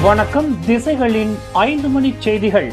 வணக்கம் திசைகளின் ஐந்து மணி செய்திகள்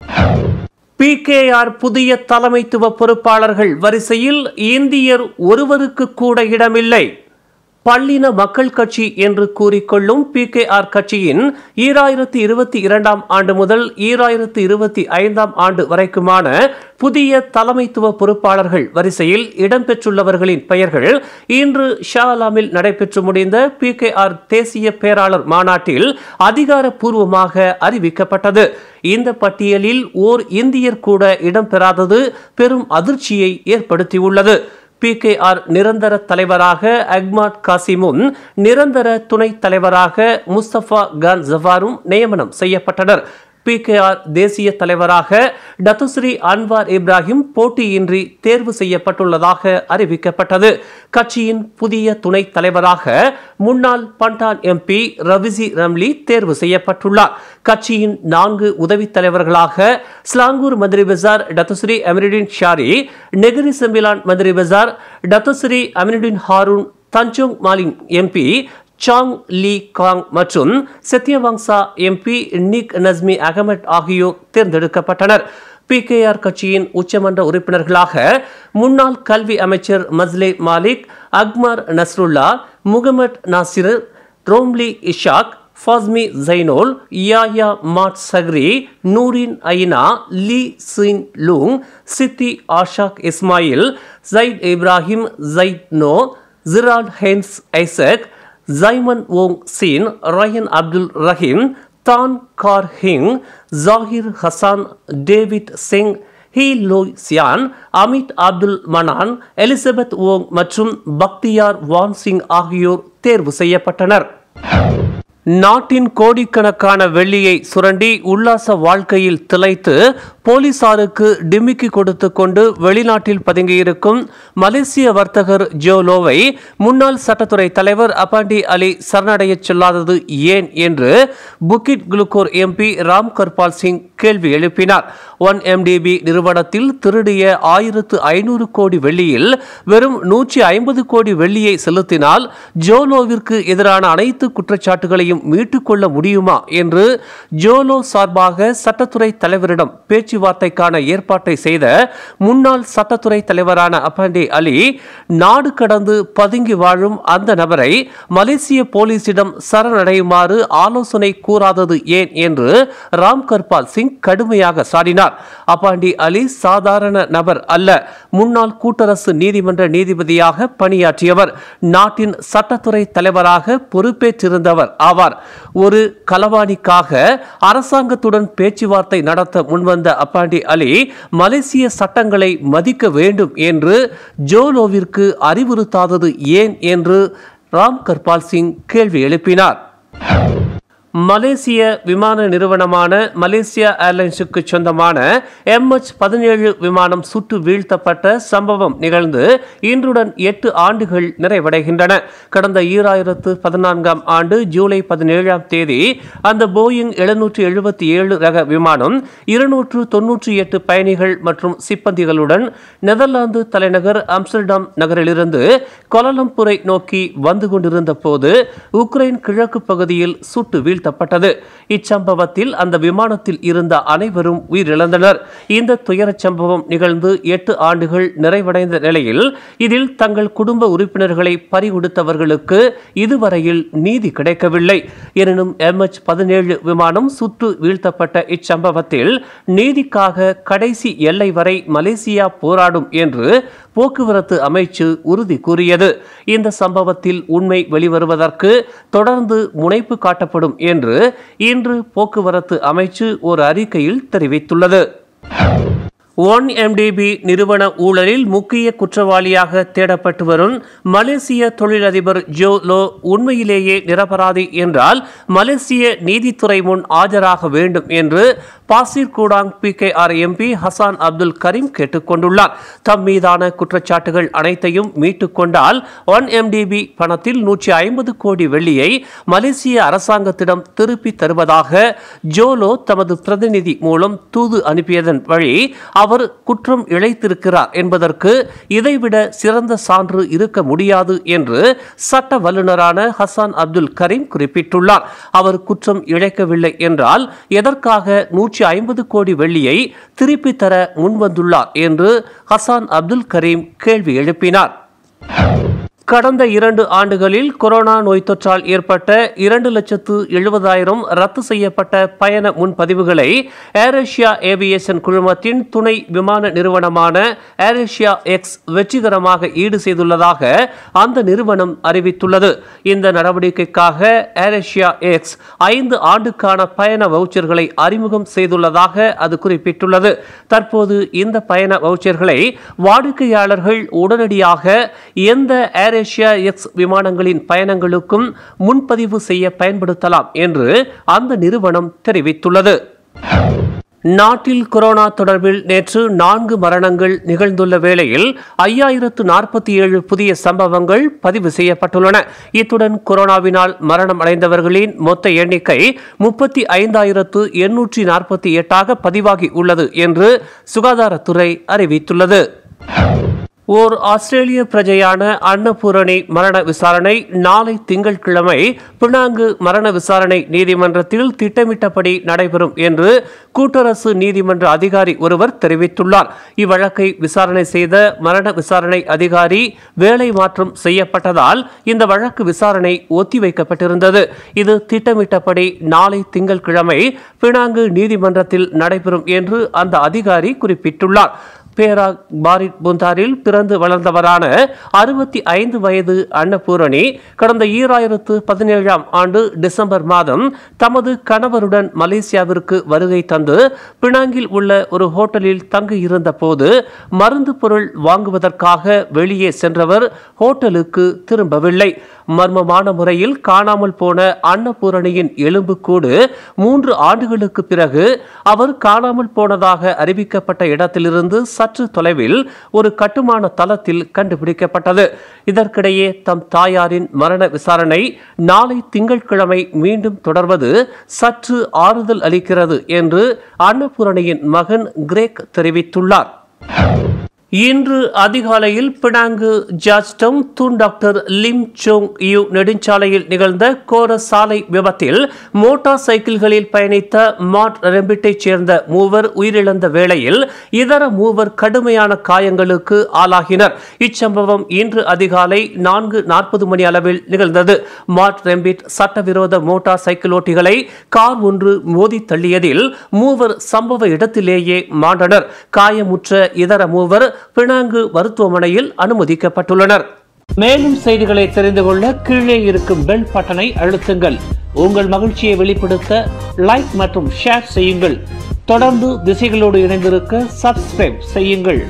பிகேஆர் புதிய தலைமைத்துவ பொறுப்பாளர்கள் வரிசையில் இந்தியர் ஒருவருக்கு கூட இடமில்லை பள்ளின மக்கள் கட்சி என்று கூறிக்கொள்ளும் பிகேஆர் கட்சியின் ஈராயிரத்தி இருபத்தி இரண்டாம் ஆண்டு முதல் ஈராயிரத்தி இருபத்தி ஐந்தாம் ஆண்டு வரைக்குமான புதிய தலைமைத்துவ பொறுப்பாளர்கள் வரிசையில் இடம்பெற்றுள்ளவர்களின் பெயர்கள் இன்று ஷாலாமில் நடைபெற்று முடிந்த பிகேஆர் தேசிய பேராளர் மாநாட்டில் அதிகாரப்பூர்வமாக அறிவிக்கப்பட்டது இந்த பட்டியலில் ஓர் இந்தியர் கூட இடம்பெறாதது பெரும் அதிர்ச்சியை ஏற்படுத்தியுள்ளது பிகேஆர் நிரந்தர தலைவராக அக்மாட் காசிமும் நிரந்தர துணைத் தலைவராக முஸ்தபா கான் ஜவாரும் நியமனம் செய்யப்பட்டனர் பிகேஆர் தேசிய தலைவராக டத்துஸ்ரீ அன்வார் இப்ராஹிம் போட்டியின்றி தேர்வு செய்யப்பட்டுள்ளதாக அறிவிக்கப்பட்டது கட்சியின் புதிய துணைத் தலைவராக முன்னாள் பண்டான் எம்பி ரவிசி ரம்லி தேர்வு செய்யப்பட்டுள்ளார் கட்சியின் நான்கு உதவித் தலைவர்களாக Selangor Menteri Besar Datuk Seri Amirudin Shari Negeri Sembilan Menteri Besar Datuk Seri Aminuddin Harun Tanjong Malim MP Chang Lih Kang மற்றும் சத்யவங்சா எம்பி நிக் நஸ்மி அகமட் ஆகியோர் தேர்ந்தெடுக்கப்பட்டனர் பிகேஆர் கட்சியின் உச்சமன்ற உறுப்பினர்களாக முன்னாள் கல்வி அமைச்சர் Maszlee Malik Akmal Nasrullah Mohd Nasir Romli Ishak Fahmi Zainol Yahya Mat Sakri Nurin Aina Lee Chin Loong Siti Aishah Ismail Syed Ibrahim Syed Noh ஜிரால் ஹென்ஸ் ஐசக் ஜைமன் ஓங் சீன் ரயன் Abdul Rahim Tan Kar Hing Zahir Hassan David Singh Hee Loy Sian அமித் Abdul Manan Elizabeth Ong மற்றும் Bakhtiar வான் சிங் ஆகியோர் தேர்வு செய்யப்பட்டனர் நாட்டின் கோடிக்கணக்கான வெள்ளியை சுரண்டி உல்லாச வாழ்க்கையில் திளைத்து போலீசாருக்கு டிமிக்கி கொடுத்து கொண்டு வெளிநாட்டில் பதுங்கியிருக்கும் மலேசிய வர்த்தகர் ஜோலோவை முன்னாள் சட்டத்துறை தலைவர் அபாண்டி அலி சரணடையச் சொல்லாதது ஏன் என்று Bukit Gelugor MP Ramkarpal Singh கேள்வி எழுப்பினார் ஒன் எம்டிபி நிறுவனத்தில் திருடிய ஆயிரத்து ஐநூறு கோடி வெள்ளியில் வெறும் நூற்றி ஐம்பது கோடி வெள்ளியை செலுத்தினால் ஜோலோவிற்கு எதிரான அனைத்து குற்றச்சாட்டுகளையும் மீட்டுக்கொள்ள முடியுமா என்று ஜோலோ சார்பாக சட்டத்துறை தலைவரிடம் பேச்சுவார்த்தைக்கான ஏற்பாட்டை செய்த முன்னாள் சட்டத்துறை தலைவரான அப்பாண்டி அலி நாடு கடந்து பதுங்கி வாழும் அந்த நபரை மலேசிய போலீசிடம் சரணடையுமாறு ஆலோசனை கூறாதது ஏன் என்று ராம் கர்பால் சிங் கடுமையாக சாடினார் அப்பாண்டி அலி சாதாரண நபர் அல்ல முன்னாள் கூட்டரசு நீதிமன்ற நீதிபதியாக பணியாற்றியவர் நாட்டின் சட்டத்துறை தலைவராக பொறுப்பேற்றிருந்தவர் ஆவார் ஒரு களவாணிக்காக அரசாங்கத்துடன் பேச்சுவார்த்தை நடத்த முன்வந்த அப்பாண்டி அலி மலேசிய சட்டங்களை மதிக்க வேண்டும் என்று ஜோலோவிற்கு அறிவுறுத்தாதது ஏன் என்று ராம் கர்பால் சிங் கேள்வி எழுப்பினார் மலேசிய விமான நிறுவனமான மலேசியா ஏர்லைன்ஸுக்கு சொந்தமான எம்எச் பதினேழு விமானம் சுட்டு வீழ்த்தப்பட்ட சம்பவம் நிகழ்ந்து இன்றுடன் எட்டு ஆண்டுகள் நிறைவடைகின்றன கடந்த ஈராயிரத்து பதினான்காம் ஆண்டு ஜூலை பதினேழாம் தேதி அந்த போயிங் எழுநூற்று எழுபத்தி ஏழு ரக விமானம் இருநூற்று தொன்னூற்றி எட்டு பயணிகள் மற்றும் சிப்பந்திகளுடன் நெதர்லாந்து தலைநகர் அம்ஸ்டர்டாம் நகரிலிருந்து கொலலம்பூரை நோக்கி வந்து கொண்டிருந்த போது உக்ரைன் கிழக்கு பகுதியில் சுட்டு வீழ்த்தப்பட்டது இச்சம்பவத்தில் அந்த விமானத்தில் இருந்த அனைவரும் உயிரிழந்தனர் இந்த துயரச் சம்பவம் நிகழ்ந்து எட்டு ஆண்டுகள் நிறைவடைந்த நிலையில் இதில் தங்கள் குடும்ப உறுப்பினர்களை பறிகொடுத்தவர்களுக்கு இதுவரையில் நீதி கிடைக்கவில்லை எனினும் எம்எச் பதினேழு விமானம் சுட்டு வீழ்த்தப்பட்ட இச்சம்பவத்தில் நீதிக்காக கடைசி எல்லை வரை மலேசியா போராடும் என்று போக்குவரத்து அமைச்சு உறுதி கூறியது இந்த சம்பவத்தில் உண்மை வெளிவருவதற்கு தொடர்ந்து முனைப்பு காட்டப்படும் என்று இன்று போக்குவரத்து அமைச்சு ஒரு அறிக்கையில் தெரிவித்துள்ளது ஒன் எம்டிபி நிறுவன ஊழலில் முக்கிய குற்றவாளியாக தேடப்பட்டு வரும் மலேசிய தொழிலதிபர் ஜோ லோ உண்மையிலேயே நிரபராதி என்றால் மலேசிய நீதித்துறை முன் ஆஜராக வேண்டும் என்று Pasir Gudang P K R MP Hassan Abdul Karim கேட்டுக்கொண்டுள்ளார் தம் மீதான குற்றச்சாட்டுகள் அனைத்தையும் மீட்டுக் கொண்டால் ஒன் எம்டிபி பணத்தில் நூற்றி ஐம்பது கோடி வெள்ளியை மலேசிய அரசாங்கத்திடம் திருப்பி தருவதாக ஜோலோ தமது பிரதிநிதி மூலம் தூது அனுப்பியதன் வழி அவர் குற்றம் இழைத்திருக்கிறார் என்பதற்கு இதைவிட சிறந்த சான்று இருக்க முடியாது என்று சட்ட வல்லுநரான ஹசான் அப்துல் கரீம் குறிப்பிட்டுள்ளார் அவர் குற்றம் இழைக்கவில்லை என்றால் எதற்காக நூற்றி ஐம்பது கோடி வெள்ளியை திருப்பி தர முன்வந்துள்ளார் என்று ஹசான் அப்துல் கரீம் கேள்வி எழுப்பினார் கடந்த இரண்டு ஆண்டுகளில் கொரோனா நோய் தொற்றால் ஏற்பட்ட இரண்டு லட்சத்து எழுபதாயிரம் ரத்து செய்யப்பட்ட பயண முன்பதிவுகளை ஏரேஷியா ஏவியேஷன் குழுமத்தின் துணை விமான நிறுவனமான ஏரேஷியா எக்ஸ் வெற்றிகரமாக ஈடு செய்துள்ளதாக அந்த நிறுவனம் அறிவித்துள்ளது இந்த நடவடிக்கைக்காக ஏரேஷியா எக்ஸ் ஐந்து ஆண்டுக்கான பயண வவுச்சர்களை அறிமுகம் செய்துள்ளதாக அது குறிப்பிட்டுள்ளது தற்போது இந்த பயண வவுச்சர்களை வாடிக்கையாளர்கள் உடனடியாக எந்த ஏரேஷியா எக்ஸ் விமானங்களின் பயணங்களுக்கும் முன்பதிவு செய்ய பயன்படுத்தலாம் என்று அந்த நிறுவனம் தெரிவித்துள்ளது நாட்டில் கொரோனா தொடர்பில் நேற்று நான்கு மரணங்கள் நிகழ்ந்துள்ள வேளையில் ஐயாயிரத்து நாற்பத்தி ஏழு புதிய சம்பவங்கள் பதிவு செய்யப்பட்டுள்ளன இத்துடன் கொரோனாவினால் மரணம் அடைந்தவர்களின் மொத்த எண்ணிக்கை முப்பத்தி ஐந்தாயிரத்து எண்ணூற்றி நாற்பத்தி எட்டாக பதிவாகி உள்ளது என்று சுகாதாரத்துறை அறிவித்துள்ளது ஓர் ஆஸ்திரேலிய பிரஜையான அன்னபூரணி மரண விசாரணை நாளை திங்கட்கிழமை பினாங்கு மரண விசாரணை நீதிமன்றத்தில் திட்டமிட்டபடி நடைபெறும் என்று கூட்டரசு நீதிமன்ற அதிகாரி ஒருவர் தெரிவித்துள்ளார் இவ்வழக்கை விசாரணை செய்த மரண விசாரணை அதிகாரி வேலை மாற்றம் செய்யப்பட்டதால் இந்த வழக்கு விசாரணை ஒத்திவைக்கப்பட்டிருந்தது இது திட்டமிட்டபடி நாளை திங்கட்கிழமை பினாங்கு நீதிமன்றத்தில் நடைபெறும் என்று அந்த அதிகாரி குறிப்பிட்டுள்ளார் பேரா பாரிட் புந்தாரில் பிறந்து வளர்ந்தவரான அறுபத்தி ஐந்து வயது அன்னபூரணி கடந்த ஈராயிரத்து பதினேழாம் ஆண்டு டிசம்பர் மாதம் தமது கணவருடன் மலேசியாவிற்கு வருகை தந்து பினாங்கில் உள்ள ஒரு ஹோட்டலில் தங்கியிருந்த போது மருந்து பொருள் வாங்குவதற்காக வெளியே சென்றவர் ஹோட்டலுக்கு திரும்பவில்லை மர்மமான முறையில் காணாமல் போன அன்னபூரணியின் எலும்புக்கூடு மூன்று ஆண்டுகளுக்கு பிறகு அவர் காணாமல் போனதாக அறிவிக்கப்பட்ட இடத்திலிருந்து சற்று தொலைவில் ஒரு கட்டுமான தளத்தில் கண்டுபிடிக்கப்பட்டது இதற்கிடையே தம் தாயாரின் மரண விசாரணை நாளை திங்கட்கிழமை மீண்டும் தொடர்வது சற்று ஆறுதல் அளிக்கிறது என்று அன்னபூரணியின் மகன் கிரேக் தெரிவித்துள்ளார் இன்று அதிகாலையில் பினாங்கு ஜாஸ்டம் Tun doctor Lim Chong Eu நெடுஞ்சாலையில் நிகழ்ந்த கோர சாலை விபத்தில் மோட்டார் சைக்கிள்களில் பயணித்த மாட் ரெம்பிட்டைச் சேர்ந்த மூவர் உயிரிழந்த வேளையில் இதர மூவர் கடுமையான காயங்களுக்கு ஆளாகினர் இச்சம்பவம் இன்று அதிகாலை நான்கு நாற்பது மணி அளவில் நிகழ்ந்தது மாட் ரெம்பிட் சட்டவிரோத மோட்டார் சைக்கிள் ஓட்டிகளை கார் ஒன்று மோதி தள்ளியதில் மூவர் சம்பவ இடத்திலேயே மாண்டனர் காயமுற்ற இதர மூவர் பினாங்கு மருத்துவமனையில் அனுமதிக்கப்பட்டுள்ளனர் மேலும் செய்திகளை தெரிந்து கொள்ள கீழே இருக்கும் பெல் பட்டனை அழுத்துங்கள் உங்கள் மகிழ்ச்சியை வெளிப்படுத்த லைக் மற்றும் ஷேர் செய்யுங்கள் தொடர்ந்து திசைகளோடு இணைந்திருக்க சப்ஸ்கிரைப் செய்யுங்கள்